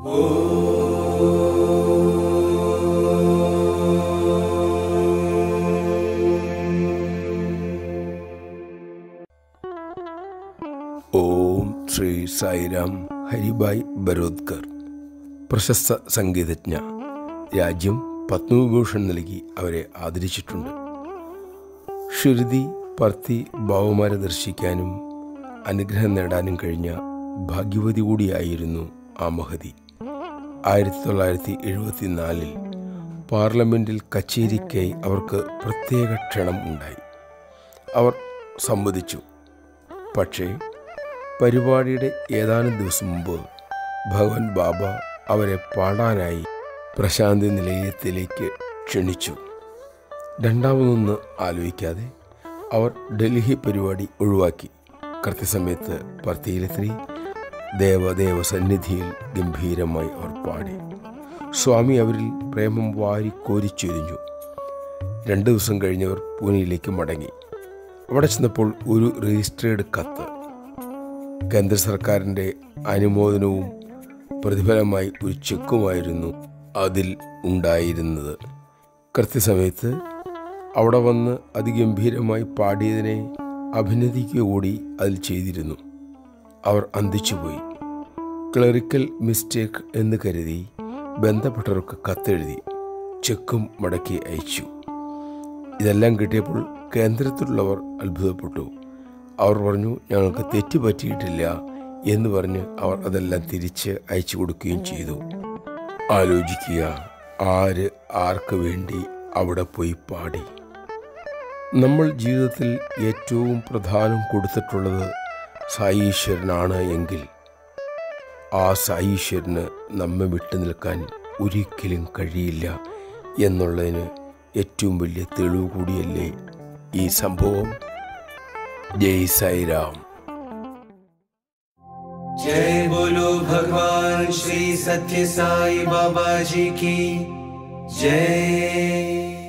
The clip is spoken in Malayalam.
ഓം ശ്രീ സായിരാം ഹരിബായ് ബരോദ്കർ പ്രശസ്ത സംഗീതജ്ഞ രാജ്യം പത്മവിഭൂഷൺ നൽകി അവരെ ആദരിച്ചിട്ടുണ്ട് ഷിർദി പർത്തി ഭാവമാരെ ദർശിക്കാനും അനുഗ്രഹം നേടാനും കഴിഞ്ഞ ഭാഗ്യവതി കൂടിയായിരുന്നു ആ മഹതി ആയിരത്തി തൊള്ളായിരത്തി എഴുപത്തിനാലിൽ പാർലമെന്റിൽ കച്ചേരിക്കായി അവർക്ക് പ്രത്യേക ക്ഷണം ഉണ്ടായി അവർ സമ്മതിച്ചു പക്ഷേ പരിപാടിയുടെ ഏതാനും ദിവസം മുമ്പ് ഭഗവൻ ബാബ അവരെ പാടാനായി പ്രശാന്തി നിലയത്തിലേക്ക് ക്ഷണിച്ചു രണ്ടാമതൊന്ന് ആലോചിക്കാതെ അവർ ഡൽഹി പരിപാടി ഒഴിവാക്കി കൃത്യസമയത്ത് പർത്തിയിലെത്തി ദേവദേവ സന്നിധിയിൽ ഗംഭീരമായി അവർ പാടി സ്വാമി അവരിൽ പ്രേമം വാരി കോരിച്ചൊരിഞ്ഞു രണ്ട് ദിവസം കഴിഞ്ഞവർ പൂനെയിലേക്ക് മടങ്ങി അവിടെ ചെന്നപ്പോൾ ഒരു രജിസ്ട്രേഡ് കത്ത് കേന്ദ്ര സർക്കാരിൻ്റെ അനുമോദനവും പ്രതിഫലമായി ഒരു ചെക്കുമായിരുന്നു അതിൽ ഉണ്ടായിരുന്നത് കൃത്യസമയത്ത് അവിടെ വന്ന് അതിഗംഭീരമായി പാടിയതിനെ അഭിനന്ദിക്കുക കൂടി അതിൽ ചെയ്തിരുന്നു അവർ അന്തിച്ചുപോയി ക്ലറിക്കൽ മിസ്റ്റേക്ക് എന്ന് കരുതി ബന്ധപ്പെട്ടവർക്ക് കത്തെഴുതി ചെക്കും മടക്കി അയച്ചു ഇതെല്ലാം കിട്ടിയപ്പോൾ കേന്ദ്രത്തിലുള്ളവർ അത്ഭുതപ്പെട്ടു അവർ പറഞ്ഞു ഞങ്ങൾക്ക് തെറ്റ് പറ്റിയിട്ടില്ല എന്ന് പറഞ്ഞ് അവർ അതെല്ലാം തിരിച്ച് അയച്ചു കൊടുക്കുകയും ചെയ്തു ആലോചിക്കുക ആര് ആർക്ക് വേണ്ടി അവിടെ പോയി പാടി നമ്മൾ ജീവിതത്തിൽ ഏറ്റവും പ്രധാനം കൊടുത്തിട്ടുള്ളത് സായീശ്വരനാണ് എങ്കിൽ ആ സായീശ്വരന് നമ്മെ വിട്ടു നിൽക്കാൻ ഒരിക്കലും കഴിയില്ല എന്നുള്ളതിന് ഏറ്റവും വലിയ തെളിവ് കൂടിയല്ലേ ഈ സംഭവം ജയ് സായിരാം जय बोलो भगवान श्री सत्य साई बाबा जी की जय